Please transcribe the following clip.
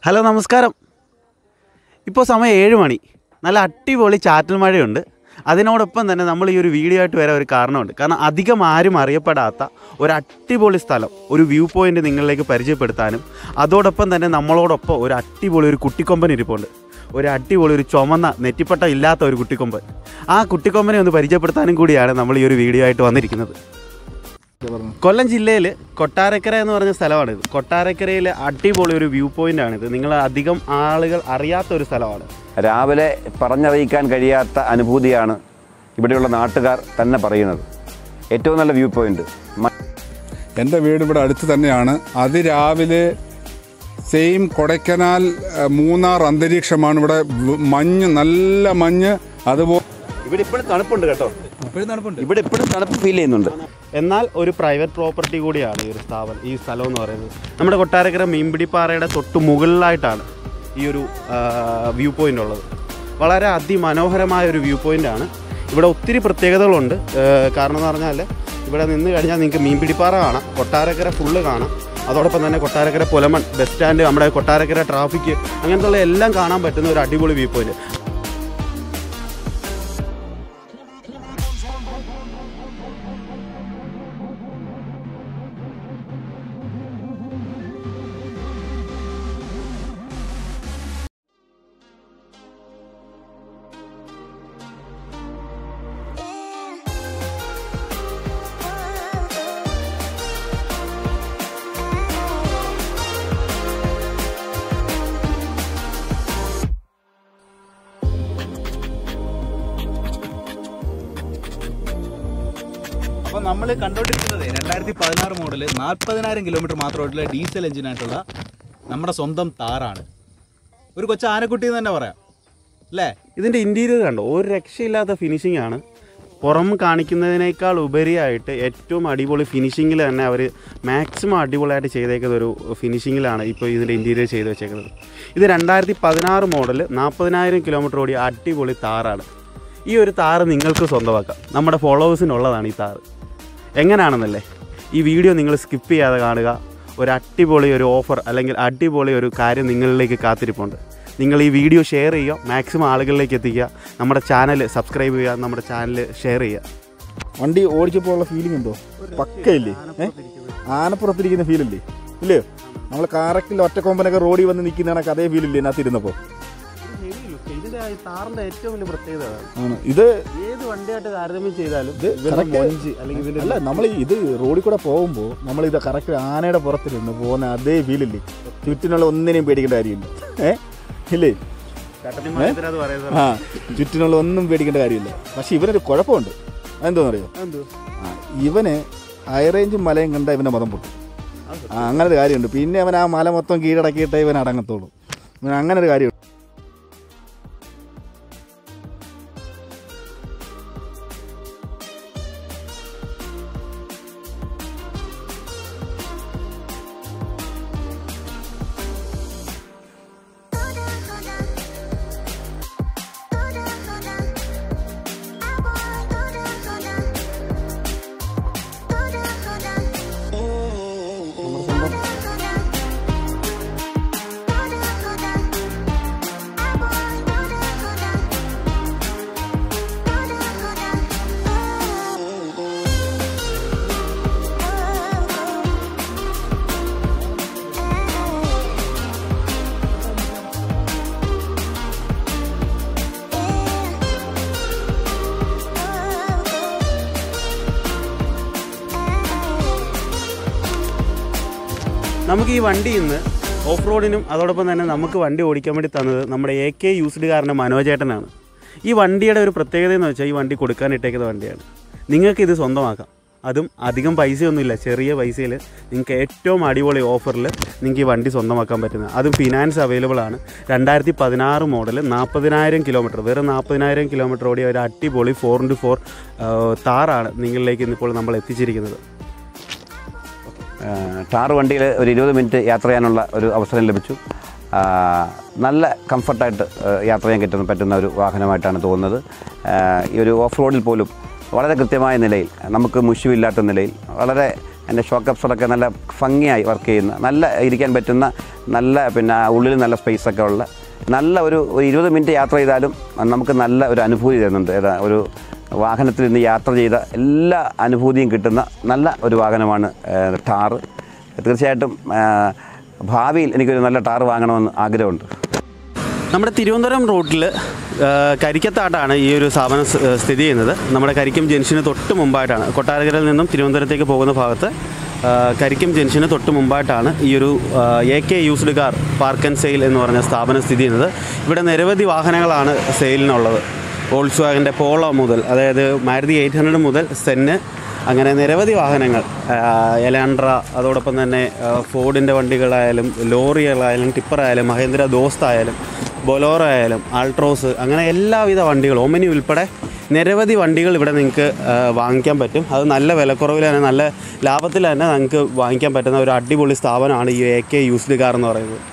Hello നമസ്കാരം ഇപ്പോൾ സമയം ഏഴ് മണി നല്ല അടിപൊളി ചാറ്റൽ മഴയുണ്ട് അതിനോടൊപ്പം തന്നെ നമ്മൾ ഈ ഒരു വീഡിയോ ആയിട്ട് വരാൻ ഒരു കാരണമുണ്ട് കാരണം അധികം ആരും അറിയപ്പെടാത്ത ഒരു അടിപൊളി സ്ഥലം ഒരു വ്യൂ പോയിൻ്റ് നിങ്ങളിലേക്ക് പരിചയപ്പെടുത്താനും അതോടൊപ്പം തന്നെ നമ്മളോടൊപ്പം ഒരു അടിപൊളി ഒരു കുട്ടിക്കൊമ്പൻ ഇരിപ്പുണ്ട് ഒരു അടിപൊളി ഒരു ചുമന്ന നെറ്റിപ്പട്ട ഇല്ലാത്ത ഒരു കുട്ടിക്കൊമ്പൻ ആ കുട്ടിക്കൊമ്പനെ ഒന്ന് പരിചയപ്പെടുത്താനും കൂടിയാണ് നമ്മൾ ഈ ഒരു വീഡിയോ ആയിട്ട് വന്നിരിക്കുന്നത് കൊല്ലം ജില്ലയിൽ കൊട്ടാരക്കര എന്ന് പറഞ്ഞ സ്ഥലമാണിത് കൊട്ടാരക്കരയിൽ അടിപൊളി ഒരു വ്യൂ പോയിന്റ് ആണിത് നിങ്ങൾ അധികം ആളുകൾ അറിയാത്ത ഒരു സ്ഥലമാണ് രാവിലെ പറഞ്ഞറിയിക്കാൻ കഴിയാത്ത അനുഭൂതിയാണ് ഇവിടെയുള്ള നാട്ടുകാർ തന്നെ പറയുന്നത് ഏറ്റവും നല്ല വ്യൂ പോയിന്റ് മ- എൻ്റെ വീട് ഇവിടെ അടുത്ത് തന്നെയാണ് അതിരാവിലെ സെയിം കൊടൈക്കനാൽ ഏഹ്, മൂന്നാർ അന്തരീക്ഷമാണ് ഇവിടെ വ- മഞ്ഞ് നല്ല മഞ്ഞ് അതുപോലെ ഇവിടെ ഇപ്പോഴും തണുപ്പുണ്ട് കേട്ടോ ഇവിടെ ഇപ്പോഴും തണുപ്പ് ഫീൽ ചെയ്യുന്നുണ്ട് എന്നാൽ ഒരു പ്രൈവറ്റ് പ്രോപ്പർട്ടി കൂടിയാണ് ഈ ഒരു സ്ഥാപനം ഈ സ്ഥലം എന്ന് പറയുന്നത് നമ്മുടെ കൊട്ടാരക്കര മീൻപിടിപ്പാറയുടെ തൊട്ട് മുകളിലായിട്ടാണ് ഈ ഒരു വ്യൂ പോയിന്റ് ഉള്ളത് വളരെ അതിമനോഹരമായ ഒരു വ്യൂ പോയിന്റ് ആണ് ഇവിടെ ഒത്തിരി പ്രത്യേകതകളുണ്ട് ആ, കാരണം എന്ന് പറഞ്ഞാൽ ഇവിടെ നിന്ന് കഴിഞ്ഞാൽ നിങ്ങൾക്ക് മീൻപിടിപ്പാറ കാണാം കൊട്ടാരക്കര ഫുള്ള് കാണാം അതോടൊപ്പം തന്നെ കൊട്ടാരക്കര പുലമൺ ബസ് സ്റ്റാൻഡ് നമ്മുടെ കൊട്ടാരക്കര ട്രാഫിക് അങ്ങനത്തുള്ള എല്ലാം കാണാൻ പറ്റുന്ന ഒരു അടിപൊളി വ്യൂ പോയിന്റ് അപ്പൊ നമ്മൾ കണ്ടോണ്ടിരിക്കുന്നത് രണ്ടായിരത്തി പതിനാറ് മോഡല് നാൽപ്പതിനായിരം കിലോമീറ്റർ മാത്രമായിട്ടുള്ള ഡീസൽ എഞ്ചിനായിട്ടുള്ള നമ്മുടെ സ്വന്തം താറാണ് ഒരു കൊച്ചു ആനക്കുട്ടി എന്ന് തന്നെ പറയാം അല്ലേ ഇതിൻ്റെ ഇൻറ്റീരിയർ കണ്ടോ ഒരു രക്ഷയില്ലാത്ത ഫിനിഷിംഗ് ആണ് പുറം കാണിക്കുന്നതിനേക്കാൾ ഉപരിയായിട്ട് ഏറ്റവും അടിപൊളി ഫിനിഷിങ്ങിൽ തന്നെ അവർ മാക്സിമം അടിപൊളിയായിട്ട് ചെയ്തേക്കുന്ന ഒരു ഫിനിഷിങ്ങിലാണ് ഇപ്പോൾ ഇതിൻ്റെ ഇൻറ്റീരിയർ ചെയ്ത് വെച്ചേക്കുന്നത് ഇത് രണ്ടായിരത്തി പതിനാറ് മോഡൽ നാൽപ്പതിനായിരം കിലോമീറ്റർ ഓടിയ അടിപൊളി താറാണ് ഈ ഒരു താറ് നിങ്ങൾക്ക് സ്വന്തമാക്കാം നമ്മുടെ ഫോളോവേഴ്സിനുള്ളതാണ് ഈ താറ് എങ്ങനെയാണെന്നല്ലേ ഈ വീഡിയോ നിങ്ങൾ സ്കിപ്പ് ചെയ്യാതെ കാണുക ഒരു അടിപൊളി ഒരു ഓഫർ അല്ലെങ്കിൽ അടിപൊളി ഒരു കാര്യം നിങ്ങളിലേക്ക് കാത്തിരിപ്പുണ്ട് നിങ്ങൾ ഈ വീഡിയോ ഷെയർ ചെയ്യുക മാക്സിമം ആളുകളിലേക്ക് എത്തിക്കുക നമ്മുടെ ചാനൽ സബ്സ്ക്രൈബ് ചെയ്യുക നമ്മുടെ ചാനൽ ഷെയർ ചെയ്യുക വണ്ടി ഓടിച്ചപ്പോൾ ഉള്ള ഫീലിംഗ് എന്തോ പക്കയില്ലേ ഏ ആനപ്പുറത്തിരിക്കുന്ന ഫീലല്ലേ ഇല്ലയോ നമ്മൾ കറക്റ്റിൽ ഒറ്റക്കൊമ്പനൊക്കെ റോഡിൽ വന്ന് നിൽക്കുന്ന കണക്ക് അതേ ഫീലില്ലേ ഇതിനകത്ത് ഇരുന്നപ്പോൾ ഇതിൻ്റെ താറിൻ്റെ ഏറ്റവും വലിയ പ്രത്യേകത അതാണ്. ആണ് ഇത് ഏത് വണ്ടിയായിട്ട് താരതമ്യം ചെയ്താലും ഇത് ഇതിന്റെ correct- മൊഞ്ച് അല്ലെങ്കിൽ ഇതിന്റെ അല്ല നമ്മൾ ഇത് റോഡിൽ കൂടെ പോകുമ്പോൾ നമ്മൾ ഇത് കറക്റ്റ് ആനയുടെ പുറത്തിരുന്ന് പോകുന്ന അതേ ഫീലില്ലേ ചുറ്റിനുള്ള ഒന്നിനെയും പേടിക്കേണ്ട കാര്യമില്ല ഏ ഇല്ലേ ചട്ടത്തിമാരത്തിന് അത് പറയുന്നത് ആ ചുറ്റിനുള്ള ഒന്നും പേടിക്കേണ്ട കാര്യമില്ല പക്ഷെ ഇവനൊരു കുഴപ്പമുണ്ട് അതെന്തോന്നറിയോ എന്തോ ആ, ഇവന് ഹൈറേഞ്ചും മലയും കണ്ട ഇവൻ്റെ മതം പൊട്ടും ആ അങ്ങനെ ഒരു കാര്യമുണ്ട് പിന്നെ അവൻ ആ മല മൊത്തം കീഴടക്കിയിട്ടേ ഇവൻ അടങ്ങത്തുള്ളൂ ഇവൻ അങ്ങനെ ഒരു കാര്യമുണ്ട് നമുക്ക് ഈ വണ്ടി ഇന്ന് ഓഫ് റോഡിനും അതോടൊപ്പം തന്നെ നമുക്ക് വണ്ടി ഓടിക്കാൻ വേണ്ടി തന്നത് നമ്മുടെ എ കെ യൂസ്ഡുകാരൻ്റെ മനോജേട്ടനാണ് ഈ വണ്ടിയുടെ ഒരു പ്രത്യേകത എന്ന് വെച്ചാൽ ഈ വണ്ടി കൊടുക്കാൻ ഇട്ടേക്കുന്ന വണ്ടിയാണ് നിങ്ങൾക്ക് ഇത് സ്വന്തമാക്കാം അതും അധികം പൈസയൊന്നുമില്ല ചെറിയ പൈസയിൽ നിങ്ങൾക്ക് ഏറ്റവും അടിപൊളി ഓഫറിൽ നിങ്ങൾക്ക് ഈ വണ്ടി സ്വന്തമാക്കാൻ പറ്റുന്നത് അതും ഫിനാൻസ് അവൈലബിൾ ആണ് രണ്ടായിരത്തി പതിനാറ് മോഡൽ നാൽപ്പതിനായിരം കിലോമീറ്റർ വെറും നാൽപ്പതിനായിരം കിലോമീറ്റർ ഓടിയ ഒരു അടിപൊളി ഫോർ ഇൻറ്റു ഫോർ താറാണ് നിങ്ങളിലേക്ക് ഇന്നിപ്പോൾ നമ്മൾ എത്തിച്ചിരിക്കുന്നത് ആ, ടാർ വണ്ടിയിൽ ഒരു ഇരുപത് മിനിറ്റ് യാത്ര ചെയ്യാനുള്ള ഒരു അവസരം ലഭിച്ചു ആ, നല്ല കംഫർട്ടായിട്ട് ആ, യാത്ര ചെയ്യാൻ പറ്റുന്ന പറ്റുന്ന ഒരു വാഹനമായിട്ടാണ് തോന്നുന്നത് ആ, ഈ ഒരു ഓഫ് റോഡിൽ പോലും വളരെ കൃത്യമായ നിലയിൽ നമുക്ക് മുഷിവില്ലാത്ത നിലയിൽ വളരെ അതിൻ്റെ ഷോക്ക് അപ്സറൊക്കെ നല്ല ഭംഗിയായി വർക്ക് ചെയ്യുന്ന നല്ല ഇരിക്കാൻ പറ്റുന്ന നല്ല പിന്നെ ഉള്ളിൽ നല്ല സ്പേസ് ഒക്കെ ഉള്ള നല്ല ഒരു ഒരു ഇരുപത് മിനിറ്റ് യാത്ര ചെയ്താലും നമുക്ക് നല്ല ഒരു അനുഭൂതി തരുന്നുണ്ട് ഏതാ ഒരു വാഹനത്തിൽ നിന്ന് യാത്ര ചെയ്ത എല്ലാ അനുഭൂതിയും കിട്ടുന്ന നല്ല ഒരു വാഹനമാണ് ഏഹ്, ടാറ് തീർച്ചയായിട്ടും ഏഹ്, ഭാവിയിൽ എനിക്കൊരു നല്ല ടാറ് വാങ്ങണമെന്ന് ആഗ്രഹമുണ്ട് നമ്മുടെ തിരുവനന്തപുരം റൂട്ടിൽ കരിക്കത്താട്ടാണ് ഈ ഒരു സ്ഥാപനം സ്- ഏഹ് സ്ഥിതി ചെയ്യുന്നത് നമ്മുടെ കരിക്കം ജംഗ്ഷന് തൊട്ട് മുമ്പായിട്ടാണ് കൊട്ടാരക്കരയിൽ നിന്നും തിരുവനന്തപുരത്തേക്ക് പോകുന്ന ഭാഗത്ത് ഏഹ് കരിക്കം ജംഗ്ഷന് തൊട്ട് മുമ്പായിട്ടാണ് ഈ ഒരു A K used car park and sale എന്ന് പറഞ്ഞ സ്ഥാപനം സ്ഥിതി ചെയ്യുന്നത് ഇവിടെ നിരവധി വാഹനങ്ങളാണ് സെയിലിനുള്ളത് വോൾസ് വാഗൻ്റെ പോളോ മുതൽ അതായത് മാരുതി എയ്റ്റ് ഹൺഡ്രഡ് മുതൽ സെന്ന് അങ്ങനെ നിരവധി വാഹനങ്ങൾ എലാൻഡ്ര അതോടൊപ്പം തന്നെ ആ, ഫോർഡിൻ്റെ വണ്ടികളായാലും ലോറികളായാലും ടിപ്പറായാലും മഹേന്ദ്ര ദോസ്ത് ആയാലും ബൊലോറോ ആയാലും ആൾട്രോസ് അങ്ങനെ എല്ലാവിധ വണ്ടികളും ഒമിനി ഉൾപ്പെടെ നിരവധി വണ്ടികൾ ഇവിടെ നിങ്ങൾക്ക് ആ, വാങ്ങിക്കാൻ പറ്റും അത് നല്ല വിലക്കുറവിൽ തന്നെ നല്ല ലാഭത്തിൽ തന്നെ നിങ്ങൾക്ക് വാങ്ങിക്കാൻ പറ്റുന്ന ഒരു അടിപൊളി സ്ഥാപനമാണ് ഈ എ കെ യൂസ്ഡ് കാർ എന്ന് പറയുന്നത്